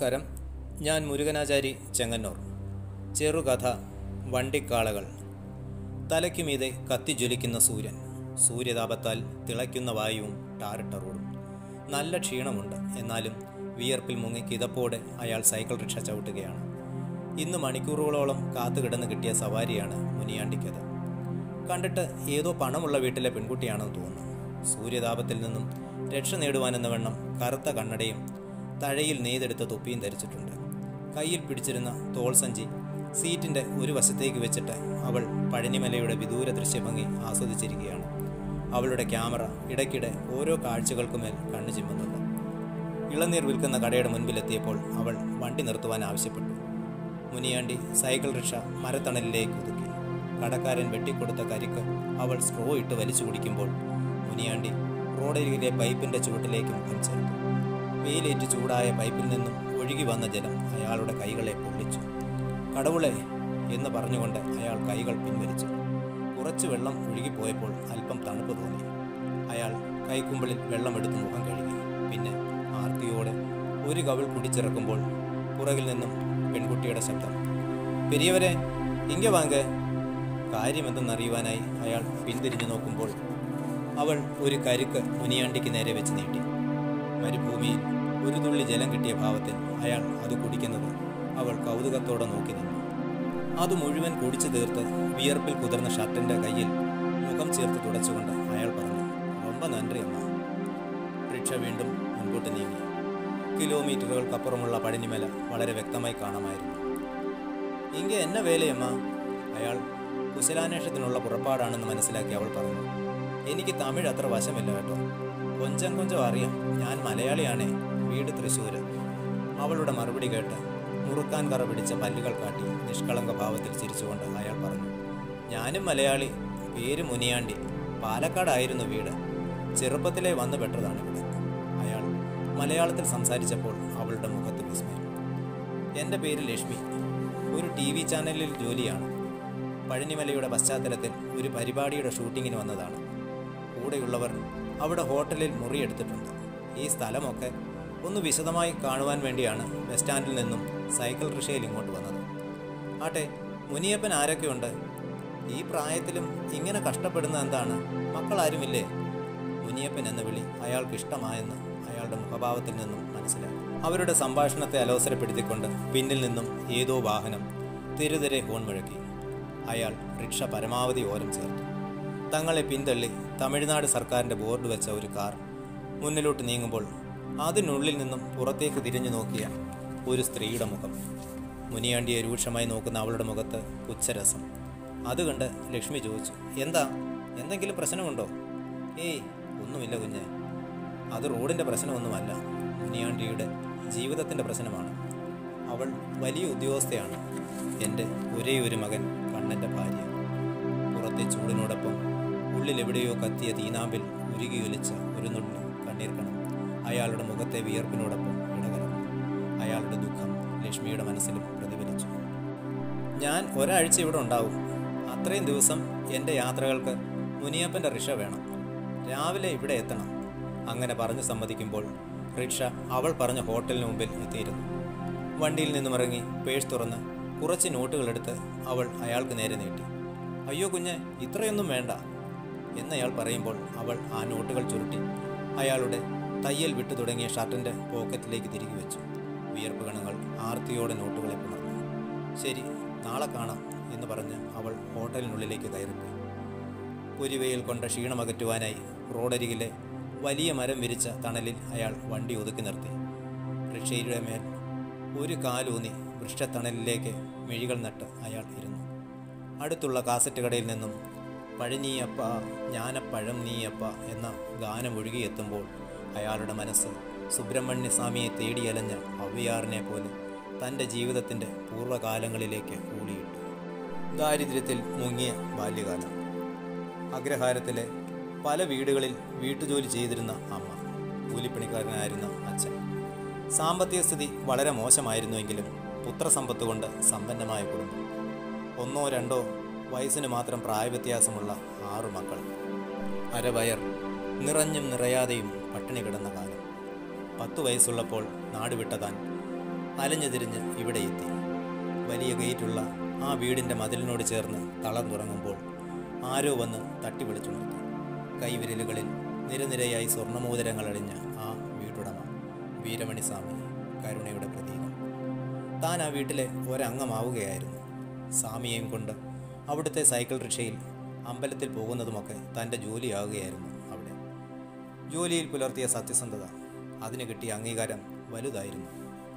നമസ്കാരം ഞാൻ മുരുകനാചാരി ചെങ്ങന്നൂർ ചെറുകഥ വണ്ടിക്കാളകൾ തലയ്ക്ക് മീതെ കത്തിജ്വലിക്കുന്ന സൂര്യൻ സൂര്യതാപത്താൽ തിളയ്ക്കുന്ന വായുവും ടാറിട്ട റോഡും നല്ല ക്ഷീണമുണ്ട് എന്നാലും വിയർപ്പിൽ മുങ്ങി കിതപ്പോടെ അയാൾ സൈക്കിൾ റിക്ഷ ചവിട്ടുകയാണ് ഇന്ന് മണിക്കൂറുകളോളം കാത്തുകിടന്ന് കിട്ടിയ സവാരിയാണ് മുനിയാണ്ടിക്കത് കണ്ടിട്ട് ഏതോ പണമുള്ള വീട്ടിലെ പെൺകുട്ടിയാണെന്ന് തോന്നുന്നു സൂര്യതാപത്തിൽ നിന്നും രക്ഷ നേടുവാനെന്ന വണ്ണം കറുത്ത കണ്ണടയും തഴയിൽ നെയ്തെടുത്ത തൊപ്പിയും ധരിച്ചിട്ടുണ്ട് കയ്യിൽ പിടിച്ചിരുന്ന തോൾ സഞ്ചി സീറ്റിന്റെ ഒരു വശത്തേക്ക് വെച്ചിട്ട് അവൾ പഴനിമലയുടെ വിദൂര ദൃശ്യഭംഗി ആസ്വദിച്ചിരിക്കുകയാണ് അവളുടെ ക്യാമറ ഇടയ്ക്കിടെ ഓരോ കാഴ്ചകൾക്കുമേൽ കണ്ണു ചിമ്മുന്നുണ്ട് ഇളനീർ വിൽക്കുന്ന കടയുടെ മുൻപിലെത്തിയപ്പോൾ അവൾ വണ്ടി നിർത്തുവാൻ ആവശ്യപ്പെട്ടു മുനിയാണ്ടി സൈക്കിൾ റിക്ഷ മരത്തണലിലേക്ക് ഒതുക്കി കടക്കാരൻ വെട്ടിക്കൊടുത്ത കരിക്ക് അവൾ സ്ട്രോ ഇട്ട് വലിച്ചു കുടിക്കുമ്പോൾ മുനിയാണ്ടി റോഡരികിലെ പൈപ്പിന്റെ ചുവട്ടിലേക്ക് മുഖം ചേർത്തു വെയിലേറ്റ് ചൂടായ പൈപ്പിൽ നിന്നും ഒഴുകി വന്ന ജലം അയാളുടെ കൈകളെ പൊള്ളിച്ചു കടവുളെ എന്ന് പറഞ്ഞുകൊണ്ട് അയാൾ കൈകൾ പിൻവലിച്ചു കുറച്ച് വെള്ളം ഒഴുകിപ്പോയപ്പോൾ അല്പം തണുപ്പ് തോന്നി അയാൾ കൈക്കുമ്പിളിൽ വെള്ളമെടുത്ത് മുഖം കഴുകി പിന്നെ ആർത്തിയോടെ ഒരു കവിൾ കുടിച്ചിറക്കുമ്പോൾ പുറകിൽ നിന്നും പെൺകുട്ടിയുടെ ശബ്ദം പെരിയവരെ ഇങ്ങ വാങ്ങ കാര്യമെന്തെന്നറിയുവാനായി അയാൾ പിന്തിരിഞ്ഞു നോക്കുമ്പോൾ അവൾ ഒരു കരുക്ക് മുനിയാണ്ടിക്ക് നേരെ വെച്ച് നീട്ടി മരുഭൂമിയിൽ ഒരു തുള്ളി ജലം കിട്ടിയ ഭാവത്തിൽ അയാൾ അത് കുടിക്കുന്നത് അവൾ കൗതുകത്തോടെ നോക്കി നിന്നു അത് മുഴുവൻ കുടിച്ചു തീർത്ത് വിയർപ്പിൽ കുതിർന്ന ഷർട്ടിന്റെ കയ്യിൽ മുഖം ചേർത്ത് തുടച്ചുകൊണ്ട് അയാൾ പറഞ്ഞു ரொம்ப നன்றി അമ്മ റിക്ഷ വീണ്ടും മുൻപോട്ട് നീങ്ങി കിലോമീറ്ററുകൾക്കപ്പുറമുള്ള പഴനിമല വളരെ വ്യക്തമായി കാണാമായിരുന്നു ഇങ്ങ എന്നെ വേലയമ്മ അയാൾ കുശലാന്വേഷണത്തിനുള്ള പുറപ്പാടാണെന്ന് മനസ്സിലാക്കി അവൾ പറഞ്ഞു എനിക്ക് തമിഴ് അത്ര വശമില്ല കേട്ടോ കൊഞ്ചം കൊഞ്ചം അറിയാം ഞാൻ മലയാളിയാണേ വീട് തൃശ്ശൂര് അവളുടെ മറുപടി കേട്ട് മുറുക്കാൻ കറ പിടിച്ച പല്ലുകൾ കാട്ടി നിഷ്കളങ്ക ഭാവത്തിൽ ചിരിച്ചുകൊണ്ട് അയാൾ പറഞ്ഞു ഞാനും മലയാളി പേര് മുനിയാണ്ടി പാലക്കാടായിരുന്നു വീട് ചെറുപ്പത്തിലേ വന്നു പെട്ടതാണ് ഇവിടെ അയാൾ മലയാളത്തിൽ സംസാരിച്ചപ്പോൾ അവളുടെ മുഖത്ത് വിസ്മയം എൻ്റെ പേര് ലക്ഷ്മി ഒരു ടി വി ചാനലിൽ ജോലിയാണ് പഴനിമലയുടെ പശ്ചാത്തലത്തിൽ ഒരു പരിപാടിയുടെ ഷൂട്ടിങ്ങിന് വന്നതാണ് കൂടെയുള്ളവർ അവിടെ ഹോട്ടലിൽ മുറിയെടുത്തിട്ടുണ്ട് ഈ സ്ഥലമൊക്കെ ഒന്ന് വിശദമായി കാണുവാൻ വേണ്ടിയാണ് ബസ് സ്റ്റാൻഡിൽ നിന്നും സൈക്കിൾ റിക്ഷയിൽ ഇങ്ങോട്ട് വന്നത് ആട്ടെ മുനിയപ്പൻ ആരൊക്കെയുണ്ട് ഈ പ്രായത്തിലും ഇങ്ങനെ കഷ്ടപ്പെടുന്ന എന്താണ് മക്കളാരുമില്ലേ മുനിയപ്പൻ എന്ന വിളി അയാൾക്ക് ഇഷ്ടമായെന്ന് അയാളുടെ മുഖഭാവത്തിൽ നിന്നും മനസ്സിലായി അവരുടെ സംഭാഷണത്തെ അലോസരപ്പെടുത്തിക്കൊണ്ട് പിന്നിൽ നിന്നും ഏതോ വാഹനം തെരുതെരെ ഹോൺ മുഴക്കി അയാൾ റിക്ഷ പരമാവധി ഓരം ചേർത്തു തങ്ങളെ പിന്തള്ളി തമിഴ്നാട് സർക്കാരിൻ്റെ ബോർഡ് വെച്ച ഒരു കാർ മുന്നിലോട്ട് നീങ്ങുമ്പോൾ അതിനുള്ളിൽ നിന്നും പുറത്തേക്ക് തിരിഞ്ഞു നോക്കിയ ഒരു സ്ത്രീയുടെ മുഖം മുനിയാണ്ടിയെ രൂക്ഷമായി നോക്കുന്ന അവളുടെ മുഖത്ത് പുച്ഛരസം അത് കണ്ട് ലക്ഷ്മി ചോദിച്ചു എന്താ എന്തെങ്കിലും പ്രശ്നമുണ്ടോ ഏയ് ഒന്നുമില്ല കുഞ്ഞെ അത് റോഡിൻ്റെ പ്രശ്നമൊന്നുമല്ല മുനിയാണ്ടിയുടെ ജീവിതത്തിൻ്റെ പ്രശ്നമാണ് അവൾ വലിയ ഉദ്യോഗസ്ഥയാണ് എൻ്റെ ഒരേ ഒരു മകൻ കണ്ണൻ്റെ ഭാര്യ പുറത്തെ ചൂടിനോടൊപ്പം ഉള്ളിലെവിടെയോ കത്തിയ തീനാമ്പിൽ ഉരുകിയൊലിച്ച ഒരു നുള്ളി കണ്ണീർക്കണം അയാളുടെ മുഖത്തെ വിയർപ്പിനോടൊപ്പം ഇടകലർന്നു അയാളുടെ ദുഃഖം ലക്ഷ്മിയുടെ മനസ്സിലും പ്രതിഫലിച്ചു ഞാൻ ഒരാഴ്ച ഇവിടെ ഉണ്ടാവും അത്രയും ദിവസം എൻ്റെ യാത്രകൾക്ക് മുനിയപ്പൻ്റെ റിക്ഷ വേണം രാവിലെ ഇവിടെ എത്തണം അങ്ങനെ പറഞ്ഞു സമ്മതിക്കുമ്പോൾ റിക്ഷ അവൾ പറഞ്ഞ ഹോട്ടലിന് മുമ്പിൽ എത്തിയിരുന്നു വണ്ടിയിൽ നിന്നും ഇറങ്ങി പേഴ്സ് തുറന്ന് കുറച്ച് നോട്ടുകളെടുത്ത് അവൾ അയാൾക്ക് നേരെ നീട്ടി അയ്യോ കുഞ്ഞ് ഇത്രയൊന്നും വേണ്ട എന്നയാൾ പറയുമ്പോൾ അവൾ ആ നോട്ടുകൾ ചുരുട്ടി അയാളുടെ തയ്യൽ വിട്ടു തുടങ്ങിയ ഷർട്ടിൻ്റെ പോക്കറ്റിലേക്ക് തിരികെ വെച്ചു വിയർപ്പ് കണങ്ങൾ ആർത്തിയോടെ നോട്ടുകളെ പുണർന്നു ശരി നാളെ കാണാം എന്ന് പറഞ്ഞ് അവൾ ഹോട്ടലിനുള്ളിലേക്ക് കയറിപ്പോയി പുരിവയിൽ കൊണ്ട ക്ഷീണമകറ്റുവാനായി റോഡരികിലെ വലിയ മരം വിരിച്ച തണലിൽ അയാൾ വണ്ടി ഒതുക്കി നിർത്തി റിക്ഷയുടെ മേൽ ഒരു കാലൂന്നി വൃക്ഷത്തണലിലേക്ക് മിഴികൾ നട്ട് അയാൾ ഇരുന്നു അടുത്തുള്ള കാസറ്റ് കടയിൽ നിന്നും പഴനീയപ്പ ജ്ഞാനപ്പഴം നീയപ്പ എന്ന ഗാനം ഒഴുകിയെത്തുമ്പോൾ അയാളുടെ മനസ്സ് സുബ്രഹ്മണ്യ സ്വാമിയെ തേടിയലഞ്ഞ അവ്യാറിനെ പോലെ തൻ്റെ ജീവിതത്തിൻ്റെ പൂർവ്വകാലങ്ങളിലേക്ക് ഊളിയിട്ടു ദാരിദ്ര്യത്തിൽ മുങ്ങിയ ബാല്യകാലം അഗ്രഹാരത്തിലെ പല വീടുകളിൽ വീട്ടുജോലി ചെയ്തിരുന്ന അമ്മ കൂലിപ്പണിക്കാരനായിരുന്ന അച്ഛൻ സാമ്പത്തിക സ്ഥിതി വളരെ മോശമായിരുന്നുവെങ്കിലും പുത്രസമ്പത്ത് കൊണ്ട് സമ്പന്നമായ കുടുംബം ഒന്നോ രണ്ടോ വയസ്സിന് മാത്രം പ്രായവ്യത്യാസമുള്ള ആറു മക്കൾ അരവയർ നിറഞ്ഞും നിറയാതെയും പട്ടിണി കിടന്ന കാലം പത്തു വയസ്സുള്ളപ്പോൾ നാടുവിട്ട താൻ അലഞ്ഞു തിരിഞ്ഞ് ഇവിടെ എത്തി വലിയ ഗേറ്റുള്ള ആ വീടിൻ്റെ മതിലിനോട് ചേർന്ന് തളം തുടങ്ങുമ്പോൾ ആരോ വന്ന് തട്ടി വിളിച്ചുണർത്തി കൈവിരലുകളിൽ നിരനിരയായി സ്വർണ്ണമോതിരങ്ങൾ അണിഞ്ഞ ആ വീട്ടുടമ വീരമണി സ്വാമി കരുണയുടെ പ്രതീകം താൻ ആ വീട്ടിലെ ഒരംഗമാവുകയായിരുന്നു സ്വാമിയെയും കൊണ്ട് അവിടുത്തെ സൈക്കിൾ റിക്ഷയിൽ അമ്പലത്തിൽ പോകുന്നതുമൊക്കെ തൻ്റെ ജോലിയാവുകയായിരുന്നു അവിടെ ജോലിയിൽ പുലർത്തിയ സത്യസന്ധത അതിന് കിട്ടിയ അംഗീകാരം വലുതായിരുന്നു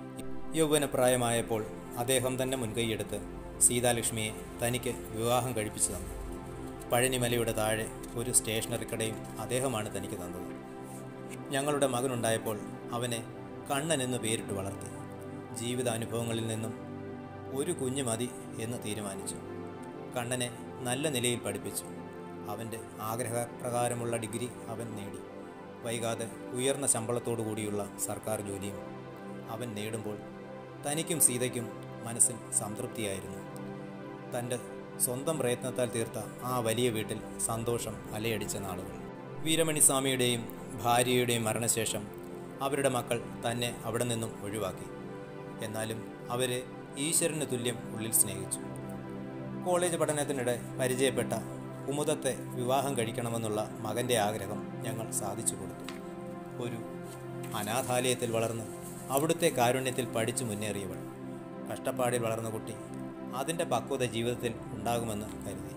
യൗവനപ്രായമായപ്പോൾ അദ്ദേഹം തന്നെ മുൻകൈയെടുത്ത് സീതാലക്ഷ്മിയെ തനിക്ക് വിവാഹം കഴിപ്പിച്ചു തന്നു പഴനിമലയുടെ താഴെ ഒരു സ്റ്റേഷനറി കടയും അദ്ദേഹമാണ് തനിക്ക് തന്നത് ഞങ്ങളുടെ മകനുണ്ടായപ്പോൾ അവനെ കണ്ണൻ എന്ന് പേരിട്ട് വളർത്തി ജീവിതാനുഭവങ്ങളിൽ നിന്നും ഒരു കുഞ്ഞ് മതി എന്ന് തീരുമാനിച്ചു കണ്ണനെ നല്ല നിലയിൽ പഠിപ്പിച്ചു അവൻ്റെ ആഗ്രഹപ്രകാരമുള്ള ഡിഗ്രി അവൻ നേടി വൈകാതെ ഉയർന്ന ശമ്പളത്തോടു കൂടിയുള്ള സർക്കാർ ജോലിയും അവൻ നേടുമ്പോൾ തനിക്കും സീതയ്ക്കും മനസ്സിൽ സംതൃപ്തിയായിരുന്നു തൻ്റെ സ്വന്തം പ്രയത്നത്താൽ തീർത്ത ആ വലിയ വീട്ടിൽ സന്തോഷം അലയടിച്ച നാളുകൾ വീരമണി സ്വാമിയുടെയും ഭാര്യയുടെയും മരണശേഷം അവരുടെ മക്കൾ തന്നെ അവിടെ നിന്നും ഒഴിവാക്കി എന്നാലും അവരെ ഈശ്വരന് തുല്യം ഉള്ളിൽ സ്നേഹിച്ചു കോളേജ് പഠനത്തിനിടെ പരിചയപ്പെട്ട കുമുദത്തെ വിവാഹം കഴിക്കണമെന്നുള്ള മകൻ്റെ ആഗ്രഹം ഞങ്ങൾ സാധിച്ചു കൊടുത്തു ഒരു അനാഥാലയത്തിൽ വളർന്ന് അവിടുത്തെ കാരുണ്യത്തിൽ പഠിച്ചു മുന്നേറിയവൾ കഷ്ടപ്പാടിൽ വളർന്ന കുട്ടി അതിൻ്റെ പക്വത ജീവിതത്തിൽ ഉണ്ടാകുമെന്ന് കരുതി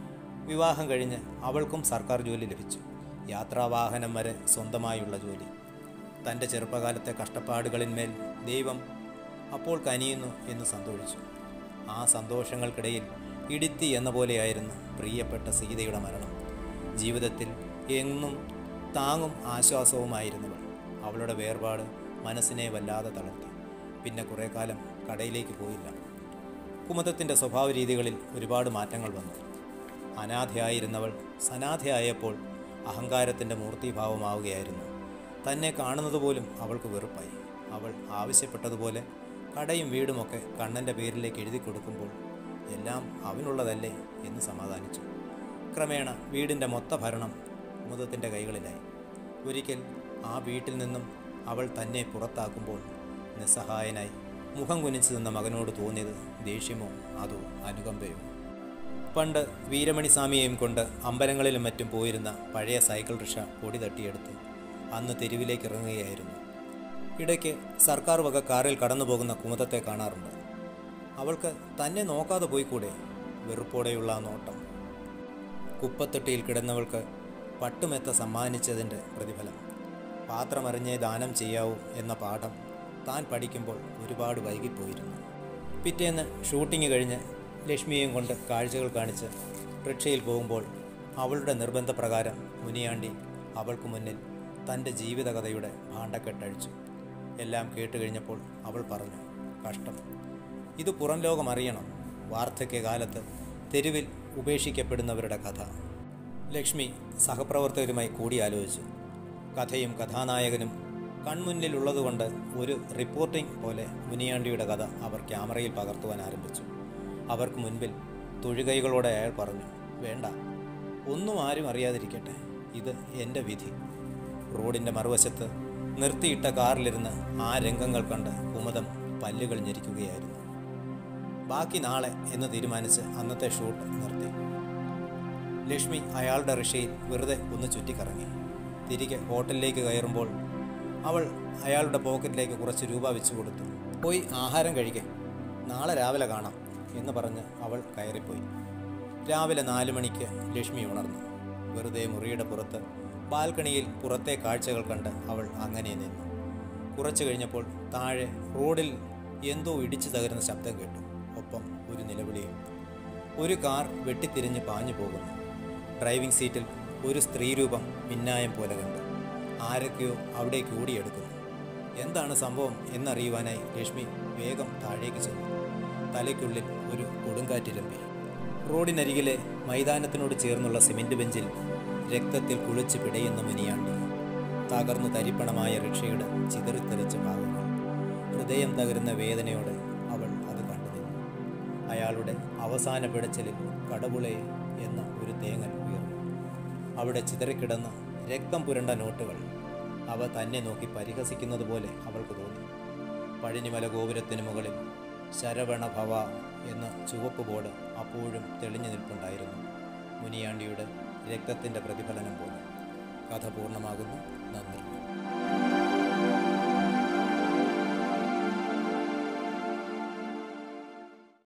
വിവാഹം കഴിഞ്ഞ് അവൾക്കും സർക്കാർ ജോലി ലഭിച്ചു യാത്രാവാഹനം വരെ സ്വന്തമായുള്ള ജോലി തൻ്റെ ചെറുപ്പകാലത്തെ കഷ്ടപ്പാടുകളിന്മേൽ ദൈവം അപ്പോൾ കനിയുന്നു എന്ന് സന്തോഷിച്ചു ആ സന്തോഷങ്ങൾക്കിടയിൽ ഇടിത്തി എന്ന പോലെയായിരുന്നു പ്രിയപ്പെട്ട സീതയുടെ മരണം ജീവിതത്തിൽ എന്നും താങ്ങും ആശ്വാസവുമായിരുന്നവൾ അവളുടെ വേർപാട് മനസ്സിനെ വല്ലാതെ തളർത്തി പിന്നെ കുറേ കാലം കടയിലേക്ക് പോയില്ല കുമുദത്തിൻ്റെ സ്വഭാവ രീതികളിൽ ഒരുപാട് മാറ്റങ്ങൾ വന്നു അനാഥയായിരുന്നവൾ സനാഥയായപ്പോൾ അഹങ്കാരത്തിൻ്റെ മൂർത്തിഭാവമാവുകയായിരുന്നു തന്നെ കാണുന്നത് പോലും അവൾക്ക് വെറുപ്പായി അവൾ ആവശ്യപ്പെട്ടതുപോലെ കടയും വീടുമൊക്കെ കണ്ണൻ്റെ പേരിലേക്ക് എഴുതി കൊടുക്കുമ്പോൾ എല്ലാം അവനുള്ളതല്ലേ എന്ന് സമാധാനിച്ചു ക്രമേണ വീടിൻ്റെ മൊത്ത ഭരണം കുമുദത്തിൻ്റെ കൈകളിലായി ഒരിക്കൽ ആ വീട്ടിൽ നിന്നും അവൾ തന്നെ പുറത്താക്കുമ്പോൾ നിസ്സഹായനായി മുഖം കുനിച്ചു നിന്ന മകനോട് തോന്നിയത് ദേഷ്യമോ അതോ അനുകമ്പയോ പണ്ട് വീരമണി സ്വാമിയെയും കൊണ്ട് അമ്പലങ്ങളിലും മറ്റും പോയിരുന്ന പഴയ സൈക്കിൾ റിക്ഷ പൊടി തട്ടിയെടുത്ത് അന്ന് തെരുവിലേക്ക് ഇറങ്ങുകയായിരുന്നു ഇടയ്ക്ക് സർക്കാർ വക കാറിൽ കടന്നു പോകുന്ന കുമുദത്തെ കാണാറുണ്ട് അവൾക്ക് തന്നെ നോക്കാതെ പോയിക്കൂടെ വെറുപ്പോടെയുള്ള ആ നോട്ടം കുപ്പത്തൊട്ടിയിൽ കിടന്നവൾക്ക് പട്ടുമെത്ത സമ്മാനിച്ചതിൻ്റെ പ്രതിഫലം പാത്രമറിഞ്ഞേ ദാനം ചെയ്യാവൂ എന്ന പാഠം താൻ പഠിക്കുമ്പോൾ ഒരുപാട് വൈകിപ്പോയിരുന്നു പിറ്റേന്ന് ഷൂട്ടിംഗ് കഴിഞ്ഞ് ലക്ഷ്മിയെയും കൊണ്ട് കാഴ്ചകൾ കാണിച്ച് റിക്ഷയിൽ പോകുമ്പോൾ അവളുടെ നിർബന്ധപ്രകാരം മുനിയാണ്ടി അവൾക്ക് മുന്നിൽ തൻ്റെ ജീവിതകഥയുടെ ഭാണ്ഡക്കെട്ടഴിച്ചു എല്ലാം കേട്ട് കഴിഞ്ഞപ്പോൾ അവൾ പറഞ്ഞു കഷ്ടം ഇത് പുറം ലോകം അറിയണം വാർദ്ധക്യകാലത്ത് തെരുവിൽ ഉപേക്ഷിക്കപ്പെടുന്നവരുടെ കഥ ലക്ഷ്മി സഹപ്രവർത്തകരുമായി കൂടിയാലോചിച്ചു കഥയും കഥാനായകനും കൺമുന്നിലുള്ളതുകൊണ്ട് ഒരു റിപ്പോർട്ടിംഗ് പോലെ മുനിയാണ്ടിയുടെ കഥ അവർ ക്യാമറയിൽ പകർത്തുവാൻ ആരംഭിച്ചു അവർക്ക് മുൻപിൽ തൊഴുകൈകളോടെ അയാൾ പറഞ്ഞു വേണ്ട ഒന്നും ആരും അറിയാതിരിക്കട്ടെ ഇത് എൻ്റെ വിധി റോഡിൻ്റെ മറുവശത്ത് നിർത്തിയിട്ട കാറിലിരുന്ന് ആ രംഗങ്ങൾ കണ്ട് കുമുദം പല്ലുകൾ ഞെരിക്കുകയായിരുന്നു ബാക്കി നാളെ എന്ന് തീരുമാനിച്ച് അന്നത്തെ ഷൂട്ട് നിർത്തി ലക്ഷ്മി അയാളുടെ റിക്ഷയിൽ വെറുതെ ഒന്ന് ചുറ്റിക്കറങ്ങി തിരികെ ഹോട്ടലിലേക്ക് കയറുമ്പോൾ അവൾ അയാളുടെ പോക്കറ്റിലേക്ക് കുറച്ച് രൂപ വെച്ചു കൊടുത്തു പോയി ആഹാരം കഴിക്കേ നാളെ രാവിലെ കാണാം എന്ന് പറഞ്ഞ് അവൾ കയറിപ്പോയി രാവിലെ നാലു മണിക്ക് ലക്ഷ്മി ഉണർന്നു വെറുതെ മുറിയുടെ പുറത്ത് ബാൽക്കണിയിൽ പുറത്തെ കാഴ്ചകൾ കണ്ട് അവൾ അങ്ങനെ നിന്നു കുറച്ചു കഴിഞ്ഞപ്പോൾ താഴെ റോഡിൽ എന്തോ ഇടിച്ചു തകരുന്ന ശബ്ദം കേട്ടു ഒപ്പം ഒരു നിലവിളിയും ഒരു കാർ വെട്ടിത്തിരിഞ്ഞ് പാഞ്ഞു പോകുന്നു ഡ്രൈവിംഗ് സീറ്റിൽ ഒരു സ്ത്രീരൂപം മിന്നായം പോലെ കണ്ടു ആരൊക്കെയോ അവിടേക്ക് ഓടിയെടുക്കുന്നു എന്താണ് സംഭവം എന്നറിയുവാനായി ലക്ഷ്മി വേഗം താഴേക്ക് ചെന്നു തലയ്ക്കുള്ളിൽ ഒരു കൊടുങ്കാറ്റിരമ്പി റോഡിനരികിലെ മൈതാനത്തിനോട് ചേർന്നുള്ള സിമന്റ് ബെഞ്ചിൽ രക്തത്തിൽ കുളിച്ച് പിടയുന്ന മുനിയാണ്ടി തകർന്നു തരിപ്പണമായ റിക്ഷയുടെ ചിതറിത്തെറിച്ച ഭാഗങ്ങൾ ഹൃദയം തകരുന്ന വേദനയോടെ അവൾ അത് കണ്ടു നിന്നു അയാളുടെ അവസാന പിടച്ചിലിൽ കടവുളെ എന്ന ഒരു തേങ്ങൽ ഉയർന്നു അവിടെ ചിതറിക്കിടന്ന രക്തം പുരണ്ട നോട്ടുകൾ അവ തന്നെ നോക്കി പരിഹസിക്കുന്നത് പോലെ അവൾക്ക് തോന്നി പഴനിമല ഗോപുരത്തിന് മുകളിൽ ശരവണ ഭവ എന്ന ചുവപ്പ് ബോർഡ് അപ്പോഴും തെളിഞ്ഞു നിൽപ്പുണ്ടായിരുന്നു മുനിയാണ്ടിയുടെ രക്തത്തിൻ്റെ പ്രതിഫലനം പോലെ കഥ പൂർണ്ണമാകുന്നു നന്ദി